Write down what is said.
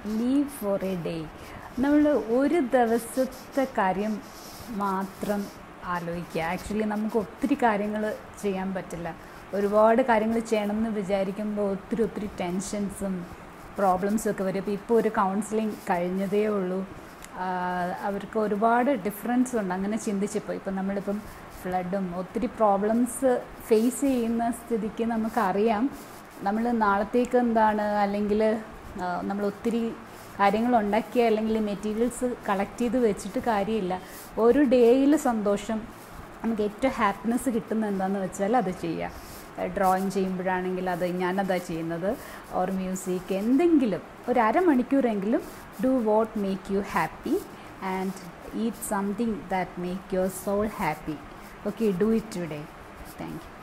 leave four A day നമ്മൾ ഒരു ദിവസത്തെ കാര്യം മാത്രം ആലോചിക്കുക ആക്ച്വലി നമുക്ക് ഒത്തിരി കാര്യങ്ങൾ ചെയ്യാൻ പറ്റില്ല ഒരുപാട് കാര്യങ്ങൾ ചെയ്യണമെന്ന് വിചാരിക്കുമ്പോൾ ഒത്തിരി ഒത്തിരി ടെൻഷൻസും പ്രോബ്ലംസും ഒക്കെ വരും ഇപ്പോൾ ഇപ്പോൾ ഒരു കൗൺസിലിംഗ് കഴിഞ്ഞതേ ഉള്ളൂ ആഹ് അവർക്ക് ഒരുപാട് ഡിഫറൻസ് ഉണ്ട് അങ്ങനെ ചിന്തിച്ചപ്പോൾ ഇപ്പം നമ്മളിപ്പം ഫ്ലഡും ഒത്തിരി പ്രോബ്ലംസ് ഫേസ് ചെയ്യുന്ന സ്ഥിതിക്ക് നമുക്കറിയാം നമ്മൾ നാളത്തേക്ക് എന്താണ് അല്ലെങ്കിൽ നമ്മൾ ഒത്തിരി കാര്യങ്ങൾ ഉണ്ടാക്കിയ അല്ലെങ്കിൽ മെറ്റീരിയൽസ് കളക്ട് ചെയ്ത് വെച്ചിട്ട് കാര്യമില്ല ഒരു ഡേയിൽ സന്തോഷം നമുക്ക് ഏറ്റവും ഹാപ്പിനെസ് കിട്ടുന്ന എന്താണെന്ന് വെച്ചാൽ അത് ചെയ്യുക ഡ്രോയിങ് ചെയ്യുമ്പോഴാണെങ്കിൽ അത് ഞാനതാ ചെയ്യുന്നത് ഓർ മ്യൂസിക് എന്തെങ്കിലും ഒരു അരമണിക്കൂറെങ്കിലും do what make you happy and eat something that make your soul happy okay do it today thank U